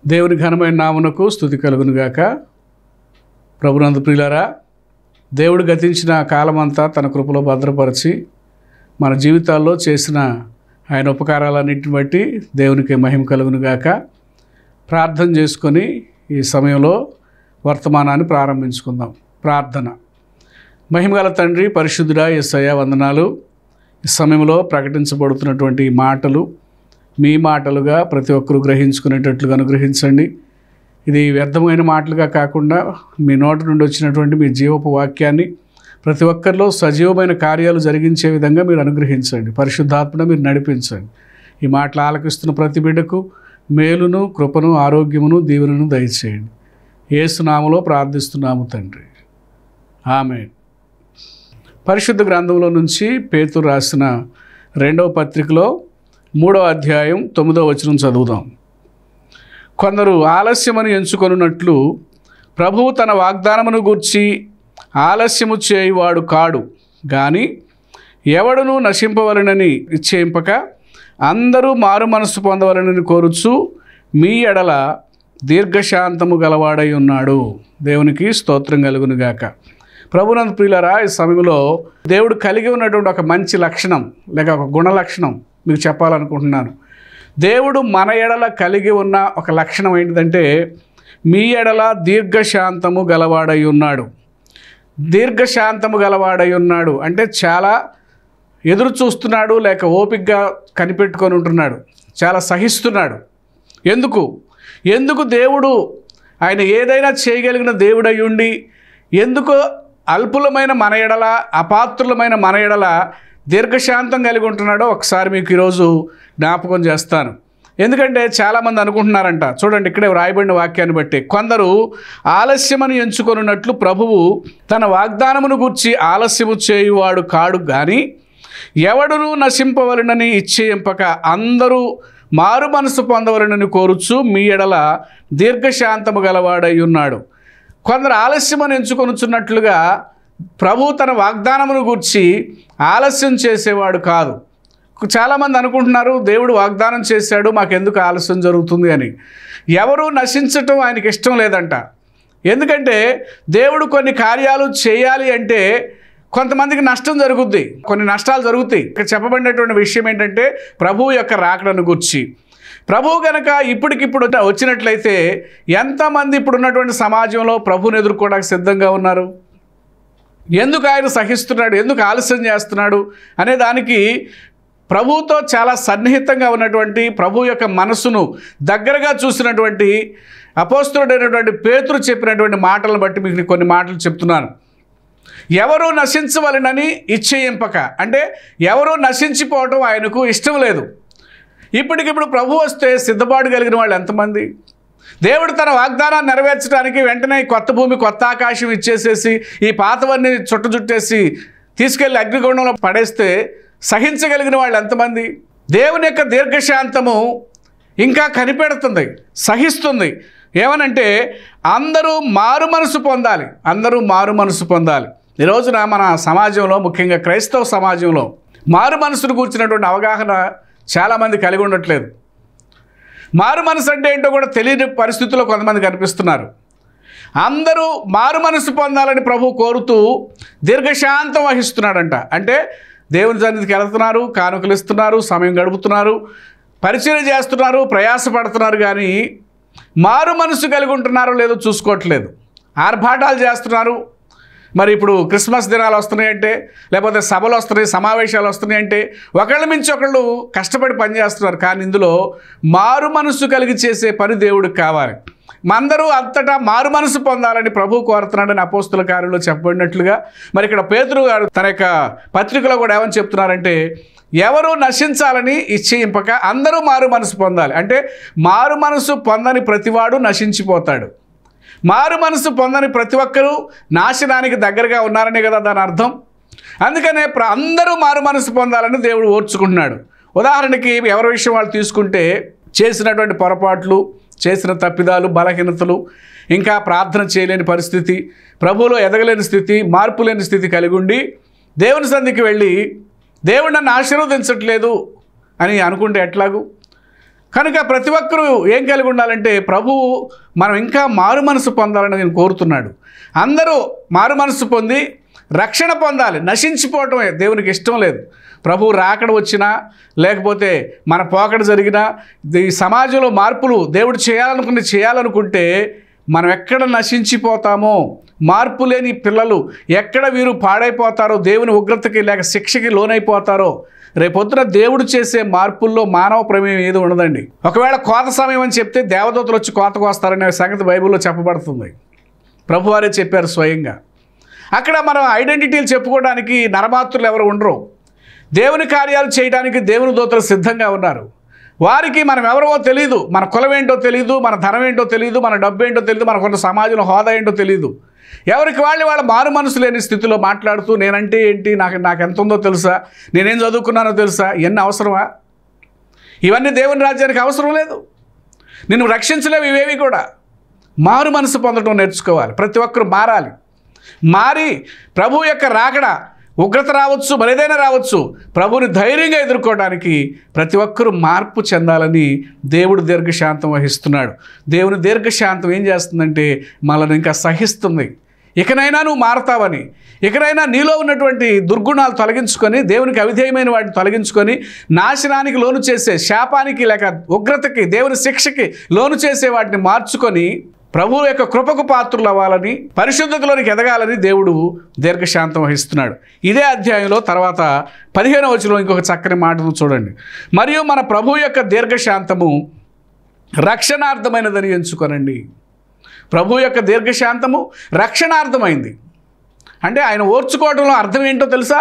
దేవుని ఘనమైన నామునకు స్థుతి కలుగునుగాక ప్రభునందు ప్రియులారా దేవుడు గతించిన కాలమంతా తన కృపలో భద్రపరిచి మన జీవితాల్లో చేసిన ఆయన ఉపకారాలన్నింటిని బట్టి దేవునికి మహిమ కలుగునుగాక ప్రార్థన చేసుకొని ఈ సమయంలో వర్తమానాన్ని ప్రారంభించుకుందాం ప్రార్థన మహిమగల తండ్రి పరిశుద్ధుడా ఎస్ఐ వందనాలు ఈ సమయంలో ప్రకటించబడుతున్నటువంటి ఈ మాటలు మీ మాటలుగా ప్రతి ఒక్కరూ గ్రహించుకునేటట్లుగా అనుగ్రహించండి ఇది వ్యర్థమైన మాటలుగా కాకుండా మీ నోటి నుండి వచ్చినటువంటి మీ జీవపు వాక్యాన్ని ప్రతి ఒక్కరిలో సజీవమైన కార్యాలు జరిగించే విధంగా మీరు అనుగ్రహించండి పరిశుద్ధాత్మను మీరు నడిపించండి ఈ మాటలు ఆలకిస్తున్న ప్రతి బిడ్డకు మేలును కృపను ఆరోగ్యమును దీవెనను దయచేయండి ఏసునామలో ప్రార్థిస్తున్నాము తండ్రి ఆమె పరిశుద్ధ గ్రంథంలో నుంచి పేతురు రాసిన రెండవ పత్రికలో మూడవ అధ్యాయం తొమ్మిదవ వచనం చదువుదాం కొందరు ఆలస్యమని ఎంచుకొనున్నట్లు ప్రభువు తన వాగ్దానమును గూర్చి ఆలస్యము చేయువాడు కాడు గాని ఎవడును నశింపవలనని ఇచ్చేయింపక అందరూ మారు మనసు పొందవలనని కోరుచు మీ ఎడల దీర్ఘశాంతము గలవాడై ఉన్నాడు దేవునికి స్తోత్రం కలుగునుగాక ప్రభునంద ప్రియులరా ఈ సమయంలో దేవుడు కలిగి ఉన్నటువంటి ఒక మంచి లక్షణం లేక ఒక గుణ లక్షణం మీకు చెప్పాలనుకుంటున్నాను దేవుడు మన ఎడల కలిగి ఉన్న ఒక లక్షణం ఏంటిదంటే మీ ఎడల దీర్ఘశాంతము గలవాడై ఉన్నాడు దీర్ఘశాంతము గలవాడై ఉన్నాడు అంటే చాలా ఎదురు చూస్తున్నాడు లేక ఓపికగా కనిపెట్టుకొని ఉంటున్నాడు చాలా సహిస్తున్నాడు ఎందుకు ఎందుకు దేవుడు ఆయన ఏదైనా చేయగలిగిన దేవుడై ఉండి ఎందుకు అల్పులమైన మన ఎడల అపాత్రులమైన మన ఎడల దీర్ఘశాంతం కలిగి ఉంటున్నాడో ఒకసారి మీకు ఈరోజు జ్ఞాపకం చేస్తాను ఎందుకంటే చాలామంది అనుకుంటున్నారంట చూడండి ఇక్కడే వ్రాయబడిన వాక్యాన్ని బట్టి కొందరు ఆలస్యమని ఎంచుకొనున్నట్లు ప్రభువు తన వాగ్దానమును గూర్చి ఆలస్యము చేయువాడు కాడు కానీ ఎవడును నశింపవలనని ఇచ్చేయింపక అందరూ మారు మనసు పొందవలనని కోరుచు మీ ఎడల దీర్ఘశాంతము గలవాడై ఉన్నాడు కొందరు ఆలస్యమని ఎంచుకొనుచున్నట్లుగా ప్రభు తన వాగ్దానమును గూర్చి ఆలస్యం చేసేవాడు కాదు చాలామంది అనుకుంటున్నారు దేవుడు వాగ్దానం చేశాడు మాకెందుకు ఆలస్యం జరుగుతుంది అని ఎవరు నశించటం ఆయనకి ఇష్టం లేదంట ఎందుకంటే దేవుడు కొన్ని కార్యాలు చేయాలి అంటే కొంతమందికి నష్టం జరుగుద్ది కొన్ని నష్టాలు జరుగుతాయి ఇక్కడ చెప్పబడినటువంటి విషయం ఏంటంటే ప్రభువు యొక్క రాకడను గుర్చి ప్రభువు గనక ఇప్పటికిప్పుడు వచ్చినట్లయితే ఎంతమంది ఇప్పుడు ఉన్నటువంటి సమాజంలో ప్రభువుని ఎదుర్కోవడానికి సిద్ధంగా ఉన్నారు ఎందుకు ఆయన సహిస్తున్నాడు ఎందుకు ఆలస్యం చేస్తున్నాడు అనే దానికి ప్రభువుతో చాలా సన్నిహితంగా ఉన్నటువంటి ప్రభు యొక్క మనసును దగ్గరగా చూసినటువంటి అపోస్తుడైనటువంటి పేతురు చెప్పినటువంటి మాటలను బట్టి మీకు నేను కొన్ని మాటలు చెప్తున్నాను ఎవరు నశించవలనని ఇచ్చేయింపక అంటే ఎవరు నశించిపోవటం ఆయనకు ఇష్టం లేదు ఇప్పటికిప్పుడు ప్రభు వస్తే సిద్ధపాటు కలిగిన వాళ్ళు ఎంతమంది దేవుడు తన వాగ్దానాన్ని నెరవేర్చడానికి వెంటనే ఈ కొత్త భూమి కొత్త ఆకాశం ఇచ్చేసేసి ఈ పాతవన్నీ చుట్ట చుట్టేసి తీసుకెళ్లి అగ్నిగుండంలో పడేస్తే సహించగలిగిన వాళ్ళు ఎంతమంది దేవుని యొక్క దీర్ఘశాంతము ఇంకా కనిపెడుతుంది సహిస్తుంది ఏమనంటే అందరూ మారు మనసు పొందాలి అందరూ మారు మనసు పొందాలి ఈ రోజున మన సమాజంలో ముఖ్యంగా క్రైస్తవ సమాజంలో మారు మనసును కూర్చున్నటువంటి అవగాహన చాలామంది కలిగి ఉండట్లేదు మారు మనసు అంటే ఏంటో కూడా తెలియని పరిస్థితుల్లో కొంతమంది కనిపిస్తున్నారు అందరూ మారు మనసు పొందాలని ప్రభు కోరుతూ దీర్ఘశాంతం వహిస్తున్నాడంట అంటే దేవుని సన్నిధికి వెళ్తున్నారు కానుకలు ఇస్తున్నారు సమయం గడుపుతున్నారు పరిచయం చేస్తున్నారు ప్రయాసపడుతున్నారు కానీ మారు మనసు కలిగి ఉంటున్నారో లేదో చూసుకోవట్లేదు ఆర్భాటాలు చేస్తున్నారు మరి ఇప్పుడు క్రిస్మస్ దినాలు వస్తున్నాయంటే లేకపోతే సభలు వస్తున్నాయి సమావేశాలు వస్తున్నాయంటే ఒకళ్ళ మించి ఒకళ్ళు కష్టపడి పనిచేస్తున్నారు కానీ ఇందులో మారు మనసు కలిగి చేసే పని దేవుడికి కావాలి మందరూ అంతటా మారు మనసు పొందాలని ప్రభు కోరుతున్నాడని అపోస్తుల కార్యంలో చెప్పబడినట్లుగా మరి ఇక్కడ పేతురు గారు తన యొక్క పత్రికలో కూడా ఏమని చెప్తున్నారంటే ఎవరు నశించాలని ఇచ్చేయింపక అందరూ మారు మనసు పొందాలి అంటే మారు మనసు పొందని ప్రతివాడు నశించిపోతాడు మారు మనసు పొందని ప్రతి ఒక్కరూ నాశనానికి దగ్గరగా ఉన్నారనే కదా దాని అర్థం అందుకనే ప్ర- అందరూ మారు మనసు పొందాలని దేవుడు ఓర్చుకుంటున్నాడు ఉదాహరణకి ఎవరి విషయం వాళ్ళు తీసుకుంటే చేసినటువంటి పొరపాట్లు చేసిన తప్పిదాలు బలహీనతలు ఇంకా ప్రార్థన చేయలేని పరిస్థితి ప్రభువులో ఎదగలేని స్థితి మార్పు లేని స్థితి కలిగి ఉండి దేవుని సంధికి వెళ్ళి దేవుడు నన్ను ఆశీర్వదించట్లేదు అని అనుకుంటే ఎట్లాగూ కనుక ప్రతి ఒక్కరూ ఏం కలిగి ఉండాలంటే ప్రభువు మనం ఇంకా మారు మనసు పొందాలని నేను కోరుతున్నాడు అందరూ మారు మనసు పొంది రక్షణ పొందాలి నశించిపోవటమే దేవునికి ఇష్టం లేదు ప్రభు రాకడ వచ్చినా లేకపోతే మన పోకడ జరిగినా ఈ సమాజంలో మార్పులు దేవుడు చేయాలనుకుని చేయాలనుకుంటే మనం ఎక్కడ నశించిపోతామో మార్పు లేని పిల్లలు ఎక్కడ వీరు పాడైపోతారో దేవుని ఉగ్రతకి లేక శిక్షకి లోనైపోతారో రేపొద్దున దేవుడు చేసే మార్పుల్లో మానవ ప్రమేయం ఏది ఉండదండి ఒకవేళ కోత సమయం అని చెప్తే దేవదూతలు వచ్చి కోత కోస్తారనే సంగతి బైబిల్లో చెప్పబడుతుంది ప్రభువారే చెప్పారు స్వయంగా అక్కడ మనం ఐడెంటిటీలు చెప్పుకోవడానికి నరమాత్రులు ఎవరు ఉండరు దేవుని కార్యాలు చేయడానికి దేవుని దూతలు సిద్ధంగా ఉన్నారు వారికి మనం ఎవరో తెలియదు మన కులం ఏంటో తెలియదు మన ధనం ఏంటో తెలియదు మన డబ్బు ఏంటో తెలియదు మన కొంత సమాజంలో హోదా ఏంటో తెలియదు ఎవరికి వాళ్ళు వాళ్ళ మారు మనసు లేని స్థితిలో మాట్లాడుతూ నేనంటే ఏంటి నాకు నాకు ఎంత ఉందో తెలుసా నేనేం చదువుకున్నానో తెలుసా ఇవన్నీ అవసరమా ఇవన్నీ దేవుని రాజ్యానికి అవసరం లేదు నిన్ను రక్షించలేవు ఇవేవి కూడా మారు మనసు పొందడం నేర్చుకోవాలి ప్రతి ఒక్కరు మారాలి మారి ప్రభు యొక్క రాకడ ఉగ్రత రావచ్చు మరేదైనా రావచ్చు ప్రభుని ధైర్యంగా ఎదుర్కోవడానికి ప్రతి ఒక్కరూ మార్పు చెందాలని దేవుడు దీర్ఘశాంతం వహిస్తున్నాడు దేవుని దీర్ఘశాంతం ఏం చేస్తుందంటే మనల్ని ఇంకా సహిస్తుంది ఇకనైనా నువ్వు మారతావని ఇకనైనా నీలో ఉన్నటువంటి దుర్గుణాలు తొలగించుకొని దేవునికి అవిధేయమైన వాటిని తొలగించుకొని నాశనానికి లోను చేసే శాపానికి లేక ఉగ్రతకి దేవుని శిక్షకి లోను చేసే వాటిని మార్చుకొని ప్రభువు యొక్క కృపకు పాత్రులు అవ్వాలని పరిశుద్ధతలోనికి ఎదగాలని దేవుడు దీర్ఘశాంతం వహిస్తున్నాడు ఇదే అధ్యాయంలో తర్వాత పదిహేను వచనంలో ఇంకొక చక్కని మాటను చూడండి మరియు మన ప్రభు యొక్క దీర్ఘశాంతము రక్షణార్థమైనదని ఎంచుకొనండి ప్రభు యొక్క దీర్ఘశాంతము రక్షణార్థమైంది అంటే ఆయన ఓర్చుకోవడంలో అర్థం ఏంటో తెలుసా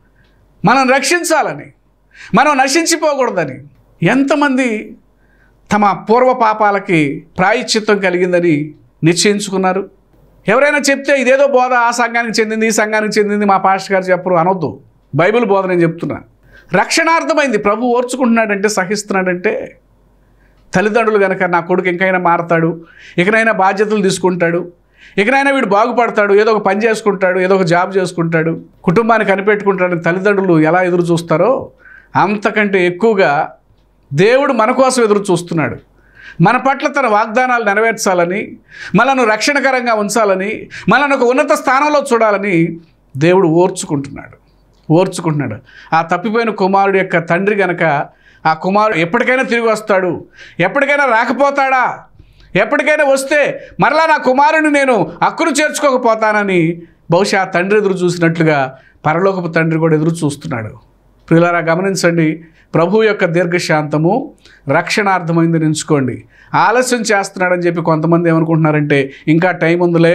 మనం రక్షించాలని మనం నశించిపోకూడదని ఎంతమంది తమ పూర్వ పాపాలకి ప్రాయశ్చిత్తం కలిగిందని నిశ్చయించుకున్నారు ఎవరైనా చెప్తే ఇదేదో బోధ ఆ సంఘానికి చెందింది ఈ సంఘానికి చెందింది మా పాస్టర్ గారు చెప్పరు అనొద్దు బైబిల్ బోధ నేను చెప్తున్నా రక్షణార్థమైంది ప్రభు ఓర్చుకుంటున్నాడంటే సహిస్తున్నాడంటే తల్లిదండ్రులు కనుక నా కొడుకు ఇంకైనా మారతాడు ఇకనైనా బాధ్యతలు తీసుకుంటాడు ఇకనైనా వీడు బాగుపడతాడు ఏదో ఒక పని చేసుకుంటాడు ఏదో ఒక జాబ్ చేసుకుంటాడు కుటుంబాన్ని కనిపెట్టుకుంటాడని తల్లిదండ్రులు ఎలా ఎదురు చూస్తారో అంతకంటే ఎక్కువగా దేవుడు మన కోసం ఎదురు చూస్తున్నాడు మన పట్ల తన వాగ్దానాలు నెరవేర్చాలని మనను రక్షణకరంగా ఉంచాలని మనను ఒక ఉన్నత స్థానంలో చూడాలని దేవుడు ఓర్చుకుంటున్నాడు ఓర్చుకుంటున్నాడు ఆ తప్పిపోయిన కుమారుడు యొక్క తండ్రి గనక ఆ కుమారుడు ఎప్పటికైనా తిరిగి వస్తాడు ఎప్పటికైనా రాకపోతాడా ఎప్పటికైనా వస్తే మరలా నా కుమారుని నేను అక్కును చేర్చుకోకపోతానని బహుశా ఆ తండ్రి ఎదురు చూసినట్లుగా పరలోకపు తండ్రి కూడా ఎదురు చూస్తున్నాడు ప్రియులారా గమనించండి ప్రభు యొక్క దీర్ఘశాంతము రక్షణార్థమైందని ఎంచుకోండి ఆలస్యం చేస్తున్నాడని చెప్పి కొంతమంది ఏమనుకుంటున్నారంటే ఇంకా టైం ఉందిలే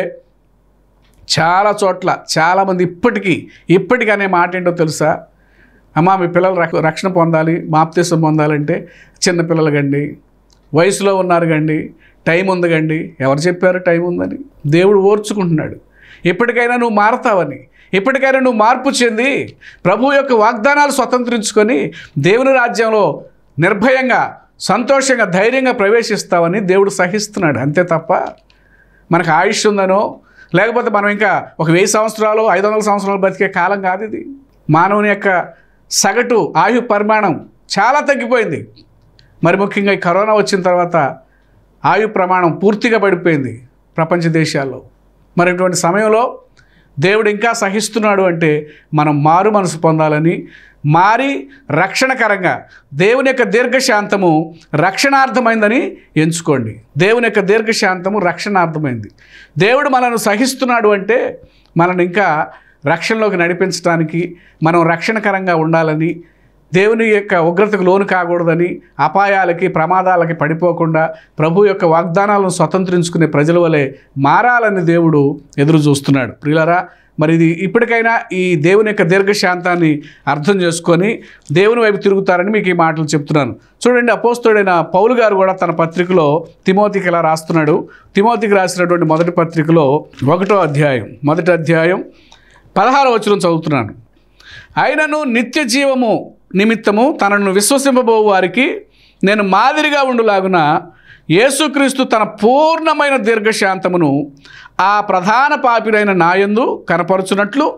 చాలా చోట్ల చాలామంది ఇప్పటికీ ఇప్పటికీ అనే మాట ఏంటో తెలుసా అమ్మా మీ పిల్లలు రక్ష- రక్షణ పొందాలి మాప్తీసం పొందాలంటే చిన్న పిల్లలు గండి వయసులో ఉన్నారు గండి టైం ఉంది గండి ఎవరు చెప్పారు టైం ఉందని దేవుడు ఓర్చుకుంటున్నాడు ఎప్పటికైనా నువ్వు మారతావని ఎప్పటికైనా నువ్వు మార్పు చెంది ప్రభు యొక్క వాగ్దానాలు స్వతంత్రించుకొని దేవుని రాజ్యంలో నిర్భయంగా సంతోషంగా ధైర్యంగా ప్రవేశిస్తావని దేవుడు సహిస్తున్నాడు అంతే తప్ప మనకు ఆయుష్ ఉందనో లేకపోతే మనం ఇంకా ఒక వెయ్యి సంవత్సరాలు ఐదు వందల సంవత్సరాలు బతికే కాలం కాదు ఇది మానవుని యొక్క సగటు ఆయు పరిమాణం చాలా తగ్గిపోయింది మరి ముఖ్యంగా ఈ కరోనా వచ్చిన తర్వాత ఆయు ప్రమాణం పూర్తిగా పడిపోయింది ప్రపంచ దేశాల్లో మరి ఇటువంటి సమయంలో దేవుడు ఇంకా సహిస్తున్నాడు అంటే మనం మారు మనసు పొందాలని మారి రక్షణకరంగా దేవుని యొక్క దీర్ఘశాంతము రక్షణార్థమైందని ఎంచుకోండి దేవుని యొక్క దీర్ఘశాంతము రక్షణార్థమైంది దేవుడు మనను సహిస్తున్నాడు అంటే మనల్ని ఇంకా రక్షణలోకి నడిపించడానికి మనం రక్షణకరంగా ఉండాలని దేవుని యొక్క ఉగ్రతకు లోను కాకూడదని అపాయాలకి ప్రమాదాలకి పడిపోకుండా ప్రభు యొక్క వాగ్దానాలను స్వతంత్రించుకునే ప్రజల వలె మారాలని దేవుడు ఎదురు చూస్తున్నాడు ప్రియులరా మరి ఇది ఇప్పటికైనా ఈ దేవుని యొక్క దీర్ఘశాంతాన్ని అర్థం చేసుకొని దేవుని వైపు తిరుగుతారని మీకు ఈ మాటలు చెప్తున్నాను చూడండి అపోస్తుడైన పౌలు గారు కూడా తన పత్రికలో తిమోతికి ఇలా రాస్తున్నాడు తిమోతికి రాసినటువంటి మొదటి పత్రికలో ఒకటో అధ్యాయం మొదటి అధ్యాయం పదహారో వచనం చదువుతున్నాను అయినను నిత్య జీవము నిమిత్తము తనను విశ్వసింపబో వారికి నేను మాదిరిగా ఉండులాగున యేసుక్రీస్తు తన పూర్ణమైన దీర్ఘశాంతమును ఆ ప్రధాన పాపిరైన నాయందు కనపరుచున్నట్లు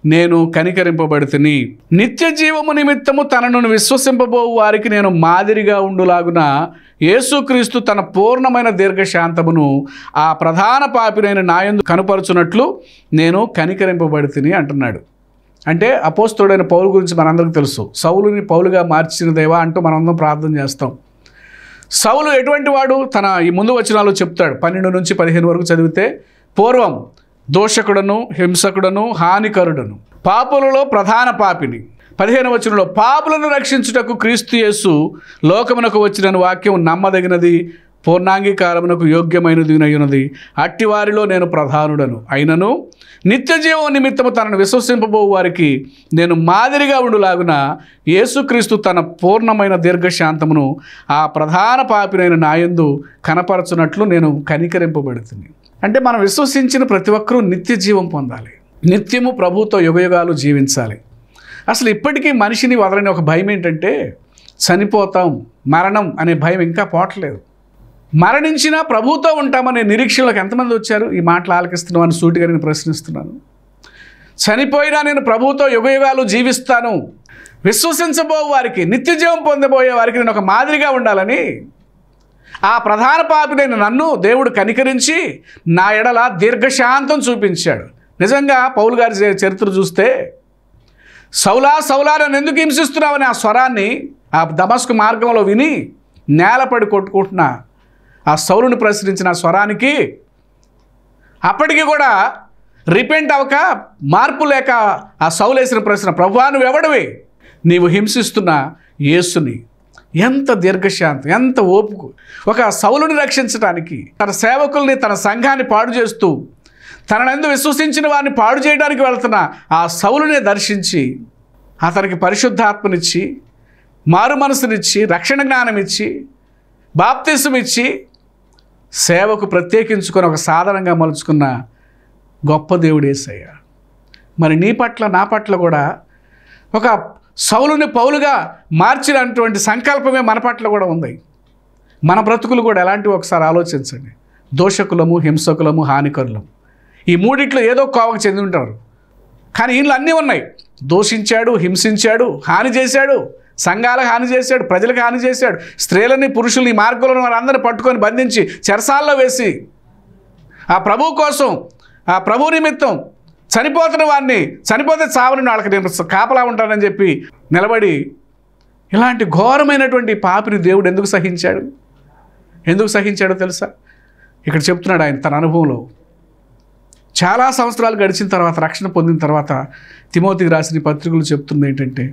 నేను కనికరింపబడితిని నిత్య జీవము నిమిత్తము తనను విశ్వసింపబో వారికి నేను మాదిరిగా ఉండులాగున యేసుక్రీస్తు తన పూర్ణమైన దీర్ఘశాంతమును ఆ ప్రధాన పాపినైన నాయందు కనుపరుచున్నట్లు నేను కనికరింపబడితిని అంటున్నాడు అంటే అపోస్తుడైన పౌలు గురించి మనందరికీ తెలుసు సౌలుని పౌలుగా మార్చిన దేవా అంటూ మనందరం ప్రార్థన చేస్తాం సౌలు ఎటువంటి వాడు తన ఈ ముందు వచనాలు చెప్తాడు పన్నెండు నుంచి పదిహేను వరకు చదివితే పూర్వం దోషకుడను హింసకుడను హానికరుడను పాపులలో ప్రధాన పాపిని పదిహేను వచనంలో పాపులను రక్షించుటకు క్రీస్తు యేసు లోకమునకు వచ్చిన వాక్యం నమ్మదగినది పూర్ణాంగీకారమునకు యోగ్యమైనది అయినది అట్టి వారిలో నేను ప్రధానుడను అయినను నిత్య జీవం నిమిత్తము తనను విశ్వసింపబో వారికి నేను మాదిరిగా ఉండులాగున యేసుక్రీస్తు తన పూర్ణమైన దీర్ఘశాంతమును ఆ ప్రధాన పాపినైన నాయందు కనపరచునట్లు నేను కనికరింపబడుతుంది అంటే మనం విశ్వసించిన ప్రతి ఒక్కరూ నిత్య జీవం పొందాలి నిత్యము ప్రభుతో యుగయుగాలు జీవించాలి అసలు ఇప్పటికీ మనిషిని వదలని ఒక భయం ఏంటంటే చనిపోతాం మరణం అనే భయం ఇంకా పోవట్లేదు మరణించినా ప్రభుతో ఉంటామనే నిరీక్షలకు ఎంతమంది వచ్చారు ఈ మాటలు ఆలకిస్తున్నామని సూటిగా నేను ప్రశ్నిస్తున్నాను చనిపోయినా నేను ప్రభుతో యుగయుగాలు జీవిస్తాను విశ్వసించబో వారికి నిత్య జీవం పొందబోయే వారికి నేను ఒక మాదిరిగా ఉండాలని ఆ ప్రధాన పాపినైన నన్ను దేవుడు కనికరించి నా ఎడల దీర్ఘశాంతం చూపించాడు నిజంగా పౌలు గారి చే- చరిత్ర చూస్తే సౌలా సౌలా నన్ను ఎందుకు హింసిస్తున్నావని ఆ స్వరాన్ని ఆ దమస్కు మార్గంలో విని నేలపడి కొట్టుకుంటున్న ఆ సౌలుని ప్రశ్నించిన ఆ స్వరానికి అప్పటికి కూడా రిపెంట్ అవ్వక మార్పు లేక ఆ సౌలేసిన ప్రశ్న ప్రభువా నువ్వు ఎవడివి నీవు హింసిస్తున్న యేసుని ఎంత దీర్ఘశాంతం ఎంత ఓపుకు ఒక సౌలుని రక్షించడానికి తన సేవకుల్ని తన సంఘాన్ని పాడు చేస్తూ తననందు విశ్వసించిన వారిని పాడు చేయడానికి వెళ్తున్న ఆ సౌలునే దర్శించి అతనికి పరిశుద్ధాత్మనిచ్చి మారు మనసునిచ్చి రక్షణ జ్ఞానం ఇచ్చి బాప్తిసం ఇచ్చి సేవకు ప్రత్యేకించుకొని ఒక సాధనంగా మలుచుకున్న గొప్ప దేవుడు యేసయ్య మరి నీ పట్ల నా పట్ల కూడా ఒక సౌలుని పౌలుగా మార్చినటువంటి సంకల్పమే మన పట్ల కూడా ఉంది మన బ్రతుకులు కూడా ఎలాంటివి ఒకసారి ఆలోచించండి దోషకులము హింసకులము హానికరులము ఈ మూడిట్లో ఏదో కోవకు చెంది ఉంటారు కానీ వీళ్ళు అన్నీ ఉన్నాయి దూషించాడు హింసించాడు హాని చేశాడు సంఘాలకు హాని చేశాడు ప్రజలకు హాని చేశాడు స్త్రీలని పురుషుల్ని ఈ మార్గంలో వారందరిని పట్టుకొని బంధించి చెరసాల్లో వేసి ఆ ప్రభు కోసం ఆ ప్రభు నిమిత్తం చనిపోతున్న వాడిని చనిపోతే చావని వాళ్ళకి నేను కాపలా ఉంటానని చెప్పి నిలబడి ఇలాంటి ఘోరమైనటువంటి పాపిని దేవుడు ఎందుకు సహించాడు ఎందుకు సహించాడో తెలుసా ఇక్కడ చెప్తున్నాడు ఆయన తన అనుభవంలో చాలా సంవత్సరాలు గడిచిన తర్వాత రక్షణ పొందిన తర్వాత తిమోతికి రాసిన ఈ పత్రికలు చెప్తుంది ఏంటంటే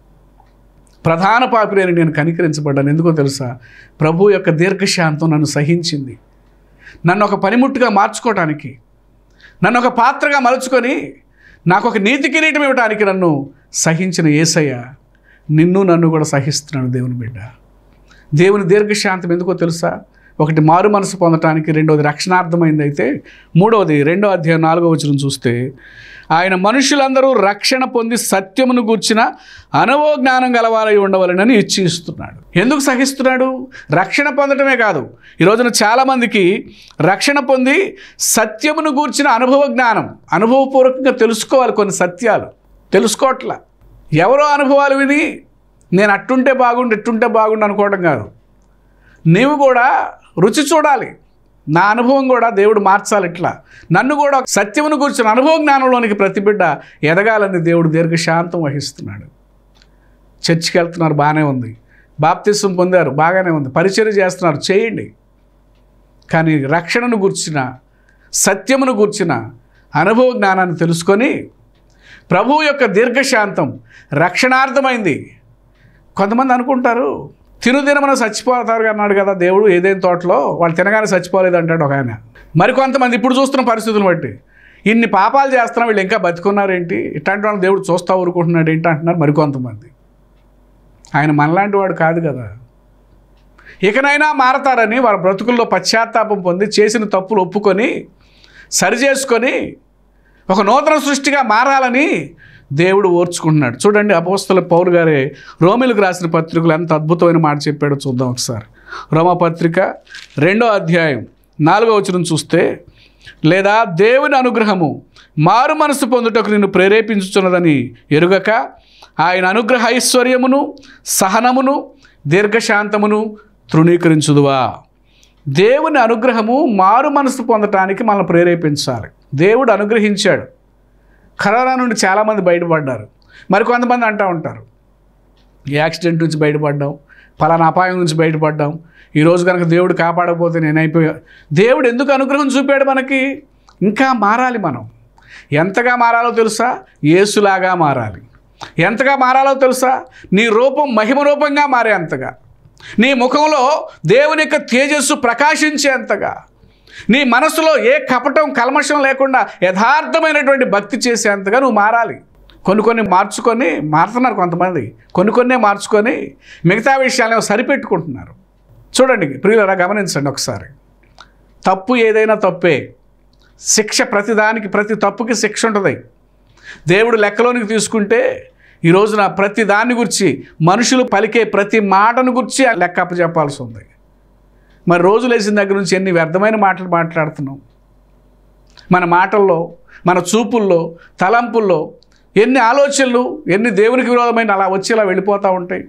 ప్రధాన పాపిరేని నేను కనికరించబడ్డాను ఎందుకో తెలుసా ప్రభు యొక్క దీర్ఘశాంతం నన్ను సహించింది నన్ను ఒక పనిముట్టుగా మార్చుకోవటానికి నన్ను ఒక పాత్రగా మలుచుకొని నాకు ఒక నీతి కిరీటం ఇవ్వడానికి నన్ను సహించిన ఏసయ్య నిన్ను నన్ను కూడా సహిస్తున్నాడు దేవుని బిడ్డ దేవుని దీర్ఘశాంతం ఎందుకో తెలుసా ఒకటి మారు మనసు పొందటానికి రెండవది రక్షణార్థమైంది అయితే మూడవది రెండో అధ్యాయం నాలుగో వచనం చూస్తే ఆయన మనుషులందరూ రక్షణ పొంది సత్యమును గూర్చిన అనుభవ జ్ఞానం గలవారై ఉండవాలని ఇచ్చిస్తున్నాడు ఎందుకు సహిస్తున్నాడు రక్షణ పొందటమే కాదు ఈ రోజున చాలామందికి రక్షణ పొంది సత్యమును గూర్చిన అనుభవ జ్ఞానం అనుభవపూర్వకంగా తెలుసుకోవాలి కొన్ని సత్యాలు తెలుసుకోవట్లా ఎవరో అనుభవాలు విని నేను అట్టుంటే బాగుండు ఇట్టుంటే బాగుండు అనుకోవడం కాదు నీవు కూడా రుచి చూడాలి నా అనుభవం కూడా దేవుడు మార్చాలి ఇట్లా నన్ను కూడా సత్యమును కూర్చున్న అనుభవ జ్ఞానంలోనికి ప్రతి బిడ్డ ఎదగాలని దేవుడు దీర్ఘశాంతం వహిస్తున్నాడు చర్చికి వెళ్తున్నారు బాగానే ఉంది బాప్తిసం పొందారు బాగానే ఉంది పరిచయం చేస్తున్నారు చేయండి కానీ రక్షణను గుర్చిన సత్యమును గుర్చిన అనుభవ జ్ఞానాన్ని తెలుసుకొని ప్రభువు యొక్క దీర్ఘశాంతం రక్షణార్థమైంది కొంతమంది అనుకుంటారు తినుదినమన చచ్చిపోతారు అన్నాడు కదా దేవుడు ఏదైనా తోటలో వాళ్ళు తినగానే చచ్చిపోలేదు అంటాడు ఒక ఆయన మరి కొంతమంది ఇప్పుడు చూస్తున్న పరిస్థితులను బట్టి ఇన్ని పాపాలు చేస్తున్నాం వీళ్ళు ఇంకా బతుకున్నారేంటి ఇట్లాంటి వాళ్ళు దేవుడు చూస్తా ఊరుకుంటున్నాడు ఏంటి అంటున్నారు మరికొంతమంది ఆయన మనలాంటి వాడు కాదు కదా ఇకనైనా మారతారని వారి బ్రతుకుల్లో పశ్చాత్తాపం పొంది చేసిన తప్పులు ఒప్పుకొని సరిచేసుకొని ఒక నూతన సృష్టిగా మారాలని దేవుడు ఓర్చుకుంటున్నాడు చూడండి అపోస్తల పౌరు గారే రోమిలకు రాసిన పత్రికలు ఎంత అద్భుతమైన మాట చెప్పాడో చూద్దాం ఒకసారి రోమా పత్రిక రెండో అధ్యాయం నాలుగో వచనం చూస్తే లేదా దేవుని అనుగ్రహము మారు మనసు పొందుటకు నిన్ను ప్రేరేపించుచున్నదని ఎరుగక ఆయన అనుగ్రహ ఐశ్వర్యమును సహనమును దీర్ఘశాంతమును తృణీకరించుదువా దేవుని అనుగ్రహము మారు మనసు పొందటానికి మనల్ని ప్రేరేపించాలి దేవుడు అనుగ్రహించాడు కరోనా నుండి చాలామంది బయటపడ్డారు మరి కొంతమంది అంటూ ఉంటారు ఈ యాక్సిడెంట్ నుంచి బయటపడ్డాం ఫలానా అపాయం నుంచి బయటపడ్డాం ఈరోజు కనుక దేవుడు కాపాడకపోతే నేను అయిపోయా దేవుడు ఎందుకు అనుగ్రహం చూపాడు మనకి ఇంకా మారాలి మనం ఎంతగా మారాలో తెలుసా యేసులాగా మారాలి ఎంతగా మారాలో తెలుసా నీ రూపం మహిమ రూపంగా మారేంతగా నీ ముఖంలో దేవుని యొక్క తేజస్సు ప్రకాశించేంతగా నీ మనసులో ఏ కపటం కల్మషం లేకుండా యథార్థమైనటువంటి భక్తి చేసేంతగా నువ్వు మారాలి కొన్ని కొన్ని మార్చుకొని మారుతున్నారు కొంతమంది కొన్ని కొన్నే మార్చుకొని మిగతా విషయాలను సరిపెట్టుకుంటున్నారు చూడండి ప్రియులరా గమనించండి ఒకసారి తప్పు ఏదైనా తప్పే శిక్ష ప్రతిదానికి ప్రతి తప్పుకి శిక్ష ఉంటుంది దేవుడు లెక్కలోనికి తీసుకుంటే ఈ రోజున ప్రతి దాన్ని గురించి మనుషులు పలికే ప్రతి మాటను గురించి లెక్క అప్పచెప్పాల్సి ఉంది మరి రోజు లేచిన దగ్గర నుంచి ఎన్ని వ్యర్థమైన మాటలు మాట్లాడుతున్నాం మన మాటల్లో మన చూపుల్లో తలంపుల్లో ఎన్ని ఆలోచనలు ఎన్ని దేవునికి విరోధమైన అలా వచ్చి ఇలా వెళ్ళిపోతూ ఉంటాయి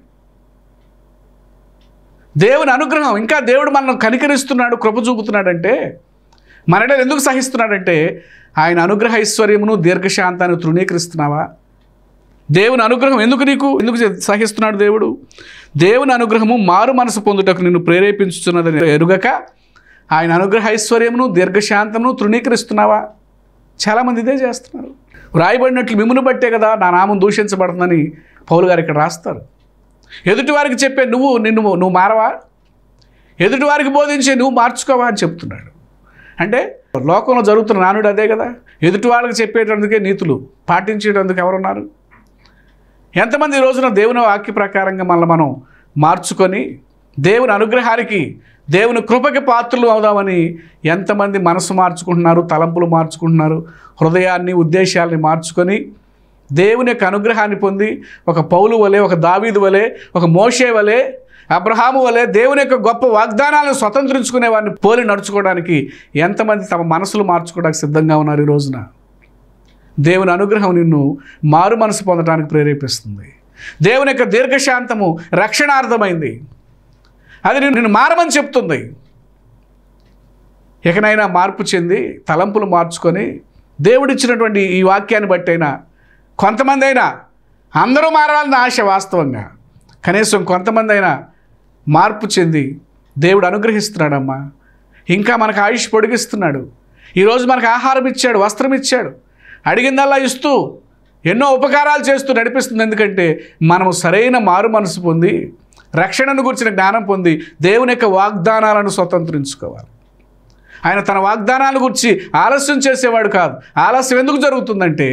దేవుని అనుగ్రహం ఇంకా దేవుడు మనల్ని కనికరిస్తున్నాడు కృప చూపుతున్నాడంటే మనలో ఎందుకు సహిస్తున్నాడంటే ఆయన అనుగ్రహ ఐశ్వర్యమును దీర్ఘశాంతాన్ని తృణీకరిస్తున్నావా దేవుని అనుగ్రహం ఎందుకు నీకు ఎందుకు సహిస్తున్నాడు దేవుడు దేవుని అనుగ్రహము మారు మనసు పొందుటకు నిన్ను ప్రేరేపించుతున్నదని ఎరుగక ఆయన అనుగ్రహ ఐశ్వర్యమును దీర్ఘశాంతమును తృణీకరిస్తున్నావా చాలామంది ఇదే చేస్తున్నారు రాయబడినట్లు మిమ్మును బట్టే కదా నా నామం దూషించబడుతుందని పౌలు గారు ఇక్కడ రాస్తారు ఎదుటివారికి చెప్పే నువ్వు నిన్ను నువ్వు మారవా ఎదుటివారికి బోధించే నువ్వు మార్చుకోవా అని చెప్తున్నాడు అంటే లోకంలో జరుగుతున్న నానుడు అదే కదా ఎదుటి వాళ్ళకి చెప్పేటందుకే నీతులు పాటించేటందుకు ఎవరున్నారు ఎంతమంది ఈ రోజున దేవుని వాక్య ప్రకారంగా మనల్ని మనం మార్చుకొని దేవుని అనుగ్రహానికి దేవుని కృపకి పాత్రలు అవుదామని ఎంతమంది మనసు మార్చుకుంటున్నారు తలంపులు మార్చుకుంటున్నారు హృదయాన్ని ఉద్దేశాలని మార్చుకొని దేవుని యొక్క అనుగ్రహాన్ని పొంది ఒక పౌలు వలె ఒక దావీదు వలె ఒక మోషే వలె అబ్రహాము వలె దేవుని యొక్క గొప్ప వాగ్దానాలను స్వతంత్రించుకునే వారిని పోలి నడుచుకోవడానికి ఎంతమంది తమ మనసులు మార్చుకోవడానికి సిద్ధంగా ఉన్నారు ఈ రోజున దేవుని అనుగ్రహం నిన్ను మారు మనసు పొందడానికి ప్రేరేపిస్తుంది దేవుని యొక్క దీర్ఘశాంతము రక్షణార్థమైంది అది నిన్ను నిన్ను మారమని చెప్తుంది ఇకనైనా మార్పు చెంది తలంపులు మార్చుకొని దేవుడిచ్చినటువంటి ఈ వాక్యాన్ని బట్టి అయినా కొంతమంది అయినా అందరూ మారాలని ఆశ వాస్తవంగా కనీసం కొంతమంది అయినా మార్పు చెంది దేవుడు అనుగ్రహిస్తున్నాడమ్మా ఇంకా మనకు ఆయుష్ పొడిగిస్తున్నాడు ఈరోజు మనకు ఆహారం ఇచ్చాడు వస్త్రం ఇచ్చాడు అడిగిందల్లా ఇస్తూ ఎన్నో ఉపకారాలు చేస్తూ నడిపిస్తుంది ఎందుకంటే మనము సరైన మారు మనసు పొంది రక్షణను గురించిన జ్ఞానం పొంది దేవుని యొక్క వాగ్దానాలను స్వతంత్రించుకోవాలి ఆయన తన వాగ్దానాల గురించి ఆలస్యం చేసేవాడు కాదు ఆలస్యం ఎందుకు జరుగుతుందంటే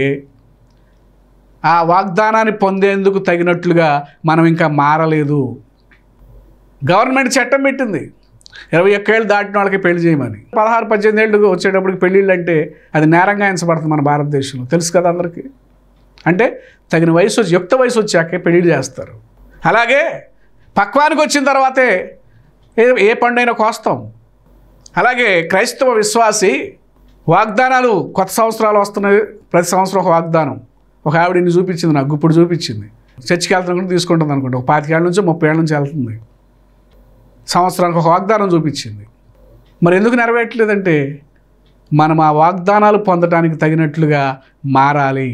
ఆ వాగ్దానాన్ని పొందేందుకు తగినట్లుగా మనం ఇంకా మారలేదు గవర్నమెంట్ చట్టం పెట్టింది ఇరవై ఒక్కేళ్ళు దాటిన వాళ్ళకి పెళ్లి చేయమని పదహారు పద్దెనిమిది ఏళ్ళు వచ్చేటప్పటికి పెళ్ళిళ్ళు అంటే అది నేరంగా ఎంచబడుతుంది మన భారతదేశంలో తెలుసు కదా అందరికీ అంటే తగిన వయసు వచ్చి యుక్త వయసు వచ్చాకే పెళ్ళిళ్ళు చేస్తారు అలాగే పక్వానికి వచ్చిన తర్వాతే ఏ ఏ పండైనా కోస్తాం అలాగే క్రైస్తవ విశ్వాసి వాగ్దానాలు కొత్త సంవత్సరాలు వస్తున్నాయి ప్రతి సంవత్సరం ఒక వాగ్దానం ఒక ఆవిడని చూపించింది నాకు ఇప్పుడు చూపించింది చర్చికి వెళ్తున్నప్పుడు తీసుకుంటుంది అనుకుంటా ఒక పాతికేళ్ళ నుంచి ముప్పై ఏళ్ళ నుంచి వెళ్తుంది సంవత్సరానికి ఒక వాగ్దానం చూపించింది మరి ఎందుకు నెరవేర్చలేదంటే మనం ఆ వాగ్దానాలు పొందడానికి తగినట్లుగా మారాలి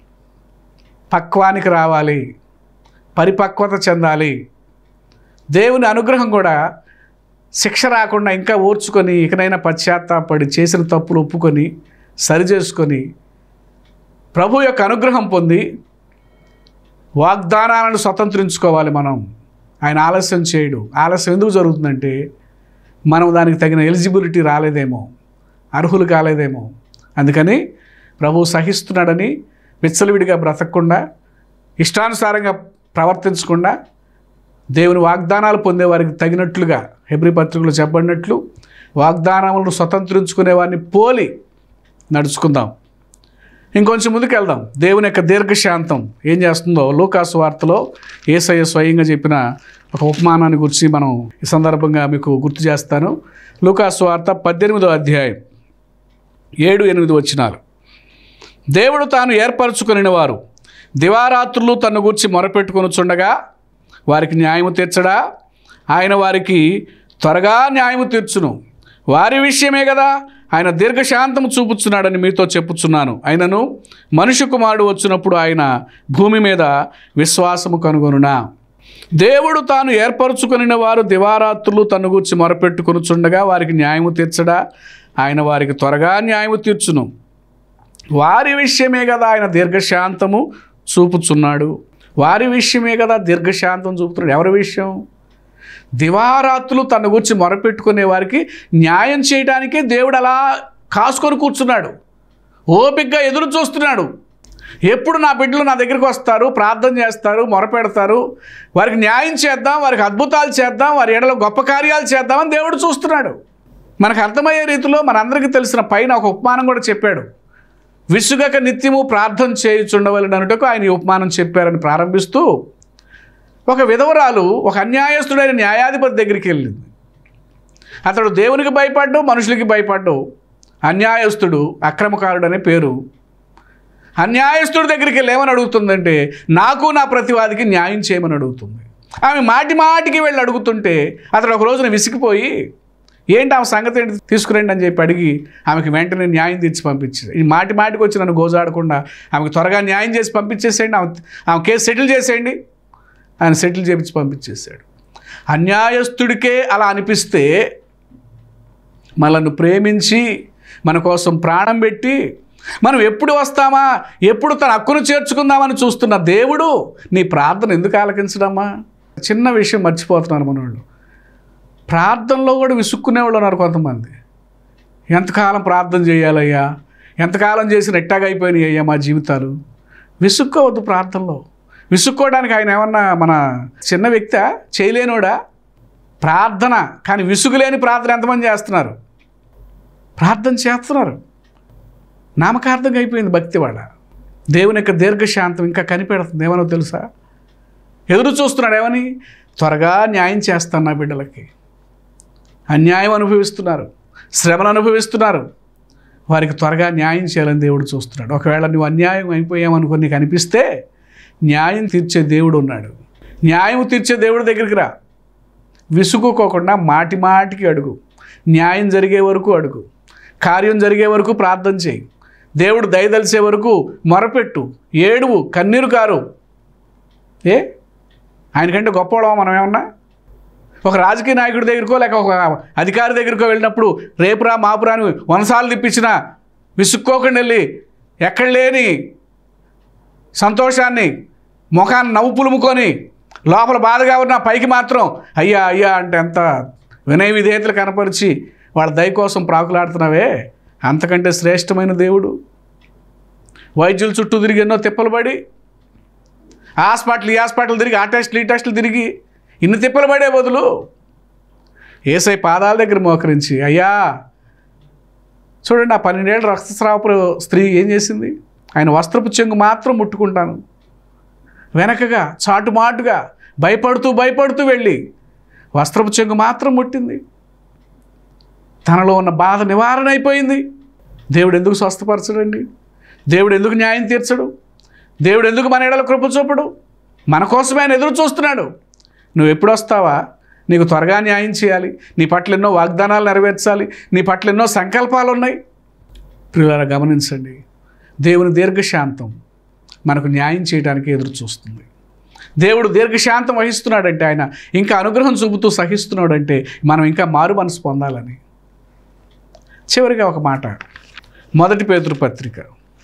పక్వానికి రావాలి పరిపక్వత చెందాలి దేవుని అనుగ్రహం కూడా శిక్ష రాకుండా ఇంకా ఓర్చుకొని ఇకనైనా పశ్చాత్తాపడి చేసిన తప్పులు ఒప్పుకొని సరిచేసుకొని ప్రభు యొక్క అనుగ్రహం పొంది వాగ్దానాలను స్వతంత్రించుకోవాలి మనం ఆయన ఆలస్యం చేయడు ఆలస్యం ఎందుకు జరుగుతుందంటే మనం దానికి తగిన ఎలిజిబిలిటీ రాలేదేమో అర్హులు కాలేదేమో అందుకని ప్రభు సహిస్తున్నాడని విచ్చలవిడిగా బ్రతకకుండా ఇష్టానుసారంగా ప్రవర్తించకుండా దేవుని వాగ్దానాలు పొందేవారికి తగినట్లుగా హెబ్రి పత్రికలు చెప్పబడినట్లు వాగ్దానములను స్వతంత్రించుకునే వారిని పోలి నడుచుకుందాం ఇంకొంచెం ముందుకు వెళ్దాం దేవుని యొక్క దీర్ఘశాంతం ఏం చేస్తుందో లోకాసు వార్తలో ఏసయ్య స్వయంగా చెప్పిన ఒక ఉపమానాన్ని గురించి మనం ఈ సందర్భంగా మీకు గుర్తు చేస్తాను లూకాసు వార్త పద్దెనిమిదో అధ్యాయం ఏడు ఎనిమిది వచ్చినారు దేవుడు తాను ఏర్పరచుకొనిన వారు దివారాత్రులు తన్ను గూర్చి మొరపెట్టుకొనుచుండగా వారికి న్యాయము తీర్చడా ఆయన వారికి త్వరగా న్యాయము తీర్చును వారి విషయమే కదా ఆయన దీర్ఘశాంతము చూపుచున్నాడని మీతో చెప్పుచున్నాను ఆయనను మనుష్య కుమారుడు వచ్చినప్పుడు ఆయన భూమి మీద విశ్వాసము కనుగొనునా దేవుడు తాను ఏర్పరచుకొనిన వారు దివారాత్రులు తను గూర్చి మొరపెట్టుకొనుచుండగా వారికి న్యాయము తీర్చడా ఆయన వారికి త్వరగా న్యాయము తీర్చును వారి విషయమే కదా ఆయన దీర్ఘశాంతము చూపుచున్నాడు వారి విషయమే కదా దీర్ఘశాంతం చూపుతున్నాడు ఎవరి విషయం దివారాత్రులు తన గురించి మొరపెట్టుకునే వారికి న్యాయం చేయడానికే దేవుడు అలా కాసుకొని కూర్చున్నాడు ఓపికగా ఎదురు చూస్తున్నాడు ఎప్పుడు నా బిడ్డలు నా దగ్గరికి వస్తారు ప్రార్థన చేస్తారు మొరపెడతారు వారికి న్యాయం చేద్దాం వారికి అద్భుతాలు చేద్దాం వారి ఎడలో గొప్ప కార్యాలు చేద్దామని దేవుడు చూస్తున్నాడు మనకు అర్థమయ్యే రీతిలో మనందరికీ తెలిసిన పైన ఒక ఉపమానం కూడా చెప్పాడు విసుగక నిత్యము ప్రార్థన చేయుచుండవలని అనుటకు ఆయన ఈ ఉపమానం చెప్పారని ప్రారంభిస్తూ ఒక విధవరాలు ఒక అన్యాయస్తుడైన న్యాయాధిపతి దగ్గరికి వెళ్ళింది అతడు దేవునికి భయపడ్డు మనుషులకి భయపడ్డు అన్యాయస్తుడు అక్రమకారుడు అనే పేరు అన్యాయస్తుడి దగ్గరికి వెళ్ళి ఏమని అడుగుతుందంటే నాకు నా ప్రతివాదికి న్యాయం చేయమని అడుగుతుంది ఆమె మాటి మాటికి వెళ్ళి అడుగుతుంటే అతడు ఒక రోజున విసిగిపోయి ఏంటి ఆమె సంగతి ఏంటి తీసుకురండి అని చెప్పి అడిగి ఆమెకి వెంటనే న్యాయం తెచ్చి పంపించాడు ఈ మాటి మాటికి వచ్చి నన్ను గోజాడకుండా ఆమెకు త్వరగా న్యాయం చేసి పంపించేసేయండి ఆమె ఆమె కేసు సెటిల్ చేసేయండి ఆయన సెటిల్ చేపించి పంపించేశాడు అన్యాయస్తుడికే అలా అనిపిస్తే మనల్ని ప్రేమించి మన కోసం ప్రాణం పెట్టి మనం ఎప్పుడు వస్తామా ఎప్పుడు తన హక్కును చేర్చుకుందామని చూస్తున్న దేవుడు నీ ప్రార్థన ఎందుకు ఆలకించడమ్మా చిన్న విషయం మర్చిపోతున్నారు మనోళ్ళు ప్రార్థనలో కూడా విసుక్కునే వాళ్ళు ఉన్నారు కొంతమంది ఎంతకాలం ప్రార్థన చేయాలయ్యా ఎంతకాలం చేసిన ఎట్టాగా అయిపోయినాయి అయ్యా మా జీవితాలు విసుక్కోవద్దు ప్రార్థనలో విసుక్కోవడానికి ఆయన ఏమన్నా మన చిన్న వ్యక్తి చేయలేనోడా ప్రార్థన కానీ విసుగులేని ప్రార్థన ఎంతమంది చేస్తున్నారు ప్రార్థన చేస్తున్నారు నామకార్థంగా అయిపోయింది భక్తి వాళ్ళ దేవుని యొక్క దీర్ఘశాంతం ఇంకా కనిపెడుతుంది ఏమనో తెలుసా ఎదురు చూస్తున్నాడు ఏమని త్వరగా న్యాయం చేస్తాను నా బిడ్డలకి అన్యాయం అనుభవిస్తున్నారు శ్రమను అనుభవిస్తున్నారు వారికి త్వరగా న్యాయం చేయాలని దేవుడు చూస్తున్నాడు ఒకవేళ నువ్వు అన్యాయం అయిపోయామనుకో నీకు అనిపిస్తే న్యాయం తీర్చే దేవుడు ఉన్నాడు న్యాయం తీర్చే దేవుడి దగ్గరికి రా విసుగుకోకుండా మాటి మాటికి అడుగు న్యాయం జరిగే వరకు అడుగు కార్యం జరిగే వరకు ప్రార్థన చేయి దేవుడు దయదలిసే వరకు మొరపెట్టు ఏడువు కన్నీరు కారు ఏ ఆయనకంటే గొప్పవాడమా మనం ఏమన్నా ఒక రాజకీయ నాయకుడి దగ్గరకో లేక ఒక అధికారి దగ్గరకో వెళ్ళినప్పుడు రేపురా మాపురా అని వనసాలు తిప్పించిన విసుక్కోకుండా వెళ్ళి ఎక్కడ లేని సంతోషాన్ని ముఖాన్ని నవ్వు పులుముకొని లోపల బాధగా ఉన్న పైకి మాత్రం అయ్యా అయ్యా అంటే ఎంత వినయ విధేయతలు కనపరిచి వాళ్ళ దయ కోసం ప్రాకులాడుతున్నావే అంతకంటే శ్రేష్టమైన దేవుడు వైద్యుల చుట్టూ తిరిగి ఎన్నో తిప్పలు పడి హాస్పిటల్ ఈ హాస్పిటల్ తిరిగి ఆ టెస్టులు ఈ టెస్టులు తిరిగి ఇన్ని తిప్పలు పడే బదులు ఏసై పాదాల దగ్గర మోకరించి అయ్యా చూడండి ఆ పన్నెండేళ్ళ రక్తస్రావపు స్త్రీ ఏం చేసింది ఆయన వస్త్రపు చెంగు మాత్రం ముట్టుకుంటాను వెనకగా చాటుమాటుగా భయపడుతూ భయపడుతూ వెళ్ళి వస్త్రపు చెంగు మాత్రం ముట్టింది తనలో ఉన్న బాధ నివారణ అయిపోయింది దేవుడు ఎందుకు స్వస్థపరచడండి దేవుడు ఎందుకు న్యాయం తీర్చడు దేవుడు ఎందుకు మన ఎడల కృప చూపడు మన కోసమే ఆయన ఎదురు చూస్తున్నాడు నువ్వు ఎప్పుడు వస్తావా నీకు త్వరగా న్యాయం చేయాలి నీ పట్ల ఎన్నో వాగ్దానాలు నెరవేర్చాలి నీ పట్ల ఎన్నో సంకల్పాలు ఉన్నాయి ప్రియులారా గమనించండి దేవుని దీర్ఘశాంతం మనకు న్యాయం చేయడానికి ఎదురు చూస్తుంది దేవుడు దీర్ఘశాంతం వహిస్తున్నాడంటే ఆయన ఇంకా అనుగ్రహం చూపుతూ సహిస్తున్నాడంటే మనం ఇంకా మారు మనసు పొందాలని చివరిగా ఒక మాట మొదటి పేతురు పత్రిక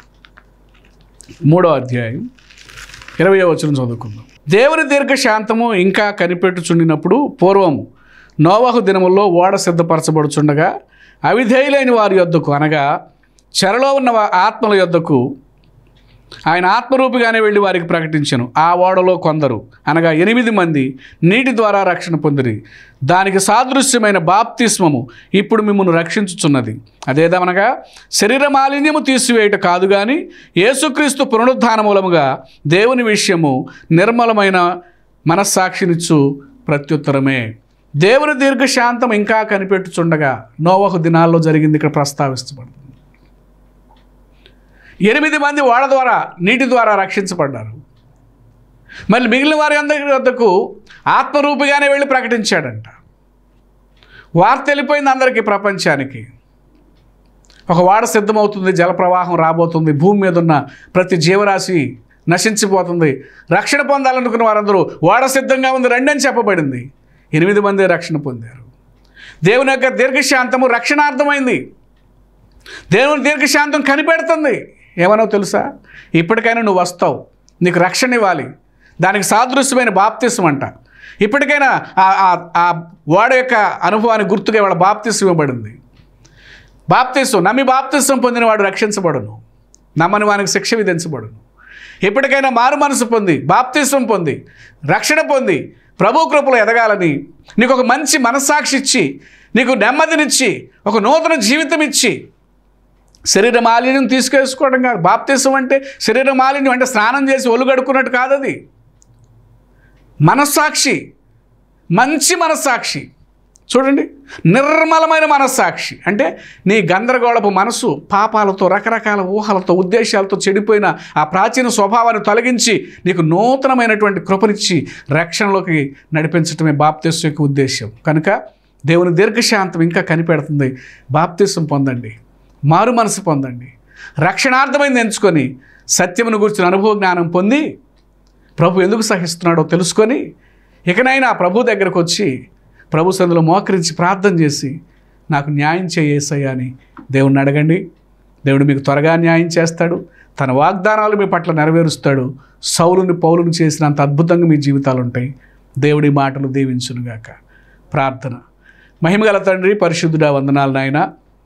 మూడో అధ్యాయం ఇరవై వచనం చదువుకుందాం దేవుని దీర్ఘశాంతము ఇంకా కనిపెట్టుచుండినప్పుడు పూర్వం నోవాహు దినముల్లో ఓడ సిద్ధపరచబడుచుండగా అవిధేయులైన వారి యొద్దకు అనగా చెరలో ఉన్న వా- ఆత్మల యొద్దకు ఆయన ఆత్మరూపిగానే వెళ్ళి వారికి ప్రకటించను ఆ ఓడలో కొందరు అనగా ఎనిమిది మంది నీటి ద్వారా రక్షణ పొందిరి దానికి సాదృశ్యమైన బాప్తిస్మము ఇప్పుడు మిమ్మల్ని రక్షించుచున్నది అదేదమనగా శరీర మాలిన్యము తీసివేయట కాదు కానీ యేసుక్రీస్తు పునరుద్ధాన మూలముగా దేవుని విషయము నిర్మలమైన మనస్సాక్షినిచ్చు ప్రత్యుత్తరమే దేవుని దీర్ఘశాంతం ఇంకా కనిపెట్టుచుండగా నోవహు దినాల్లో జరిగింది ఇక్కడ ప్రస్తావిస్తబడింది ఎనిమిది మంది ఓడ ద్వారా నీటి ద్వారా రక్షించబడ్డారు మళ్ళీ మిగిలిన వారి అందరి వద్దకు ఆత్మరూపిగానే వెళ్ళి ప్రకటించాడంట వార్త వెళ్ళిపోయింది అందరికీ ప్రపంచానికి ఒక వాడ సిద్ధమవుతుంది జలప్రవాహం రాబోతుంది భూమి మీద ఉన్న ప్రతి జీవరాశి నశించిపోతుంది రక్షణ పొందాలనుకున్న వారందరూ వాడ సిద్ధంగా ఉంది రండి అని చెప్పబడింది ఎనిమిది మంది రక్షణ పొందారు దేవుని యొక్క దీర్ఘశాంతము రక్షణార్థమైంది దేవుని దీర్ఘశాంతం కనిపెడుతుంది ఏమనో తెలుసా ఇప్పటికైనా నువ్వు వస్తావు నీకు రక్షణ ఇవ్వాలి దానికి సాదృశ్యమైన బాప్తిసం అంట ఇప్పటికైనా ఆ- ఆ- ఆ వాడ యొక్క అనుభవానికి గుర్తుగా వాళ్ళ బాప్తిసం ఇవ్వబడింది బాప్తిసం నమ్మి బాప్తిసం పొందిన వాడు రక్షించబడును నమ్మని వానికి శిక్ష విధించబడును ఎప్పటికైనా మారు మనసు పొంది బాప్తిసం పొంది రక్షణ పొంది ప్రభు కృపలో ఎదగాలని నీకు ఒక మంచి మనస్సాక్షి ఇచ్చి నీకు నెమ్మదినిచ్చి ఒక నూతన జీవితం ఇచ్చి శరీర మాలిన్యం తీసుకేసుకోవడం కాదు బాప్తిసం అంటే శరీర మాలిన్యం అంటే స్నానం చేసి ఒళ్ళు కడుక్కున్నట్టు కాదు అది మనస్సాక్షి మంచి మనస్సాక్షి చూడండి నిర్మలమైన మనస్సాక్షి అంటే నీ గందరగోళపు మనసు పాపాలతో రకరకాల ఊహలతో ఉద్దేశాలతో చెడిపోయిన ఆ ప్రాచీన స్వభావాన్ని తొలగించి నీకు నూతనమైనటువంటి కృపనిచ్చి రక్షణలోకి నడిపించటమే బాప్తిస్వం యొక్క ఉద్దేశం కనుక దేవుని దీర్ఘశాంతం ఇంకా కనిపెడుతుంది బాప్తిస్వం పొందండి మారు మనసు పొందండి రక్షణార్థమైంది ఎంచుకొని సత్యమును గురించిన అనుభవ జ్ఞానం పొంది ప్రభు ఎందుకు సహిస్తున్నాడో తెలుసుకొని ఇకనైనా ప్రభు దగ్గరకు వచ్చి ప్రభు సందులో మోకరించి ప్రార్థన చేసి నాకు న్యాయం చేయేసయ్యా అని దేవుణ్ణి అడగండి దేవుడు మీకు త్వరగా న్యాయం చేస్తాడు తన వాగ్దానాలు మీ పట్ల నెరవేరుస్తాడు సౌలుని పౌలుని చేసినంత అద్భుతంగా మీ జీవితాలు ఉంటాయి దేవుడి మాటలు దీవించునుగాక ప్రార్థన మహిమగల తండ్రి పరిశుద్ధుడా వందనాలు నాయన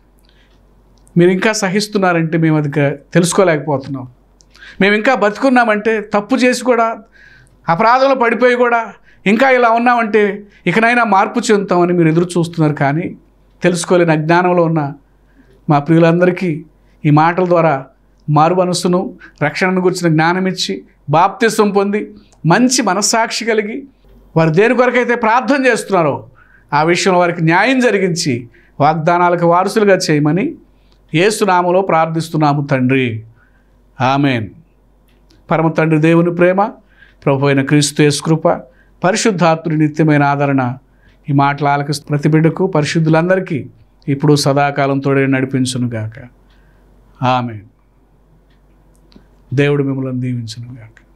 మీరు ఇంకా సహిస్తున్నారంటే మేము అది క- తెలుసుకోలేకపోతున్నాం మేము ఇంకా బతుకున్నామంటే తప్పు చేసి కూడా అపరాధంలో పడిపోయి కూడా ఇంకా ఇలా ఉన్నామంటే ఇకనైనా మార్పు చెందుతామని మీరు ఎదురు చూస్తున్నారు కానీ తెలుసుకోలేని అజ్ఞానంలో ఉన్న మా ప్రియులందరికీ ఈ మాటల ద్వారా మారు మనస్సును రక్షణను గురించిన జ్ఞానం ఇచ్చి బాప్తిసం పొంది మంచి మనస్సాక్షి కలిగి వారు దేని కొరకైతే ప్రార్థన చేస్తున్నారో ఆ విషయంలో వారికి న్యాయం జరిగించి వాగ్దానాలకు వారసులుగా చేయమని ఏసునామలో ప్రార్థిస్తున్నాము తండ్రి ఆమెన్ పరమ తండ్రి దేవుని ప్రేమ ప్రభు అయిన క్రీస్తు యేసు కృప పరిశుద్ధాత్ముని నిత్యమైన ఆదరణ ఈ మాటలు ఆలకిస్తూ ప్రతి బిడ్డకు పరిశుద్ధులందరికీ ఇప్పుడు సదాకాలం తోడే నడిపించునుగాక ఆమె దేవుడు మిమ్మల్ని దీవించునుగాక